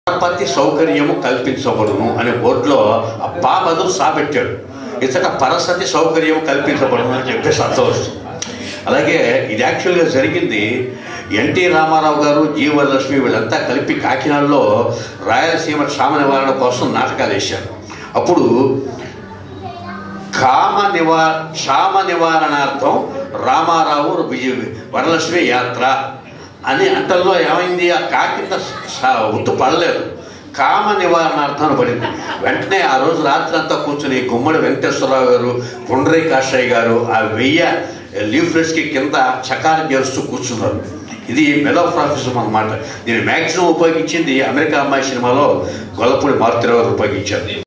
పరపతి సౌకర్యము కల్పించబడును అనే బోర్డులో ఆ పా బదులు సా పెట్టాడు ఇతర పరసతి సౌకర్యం కల్పించబడును అని చెప్పేసి అర్థం వస్తుంది అలాగే ఇది యాక్చువల్గా జరిగింది ఎన్టీ రామారావు గారు జీవలక్ష్మి వీళ్ళంతా కలిపి కాకినాడలో రాయలసీమ క్షామ నివారణ కోసం నాటకాలు వేశారు అప్పుడు కామ నివా క్షామ నివారణార్థం రామారావు విజయ వరలక్ష్మి యాత్ర అని అంటల్లో ఏమైంది ఆ కాకింత ఉత్తు పడలేదు కామ నివారణార్థం పడింది వెంటనే ఆ రోజు రాత్రి అంతా కూర్చుని గుమ్మడి వెంకటేశ్వరరావు గారు పుండరీ కాషాయ్ గారు ఆ వెయ్య లీఫ్లెట్స్కి కింద చకారం చేస్తూ కూర్చున్నారు ఇది మెలోఫ్రాఫిజం అన్నమాట దీన్ని మ్యాక్సిమం ఉపయోగించింది అమెరికా అమ్మాయి సినిమాలో గొల్లపూడి మారుతిరావు గారు ఉపయోగించారు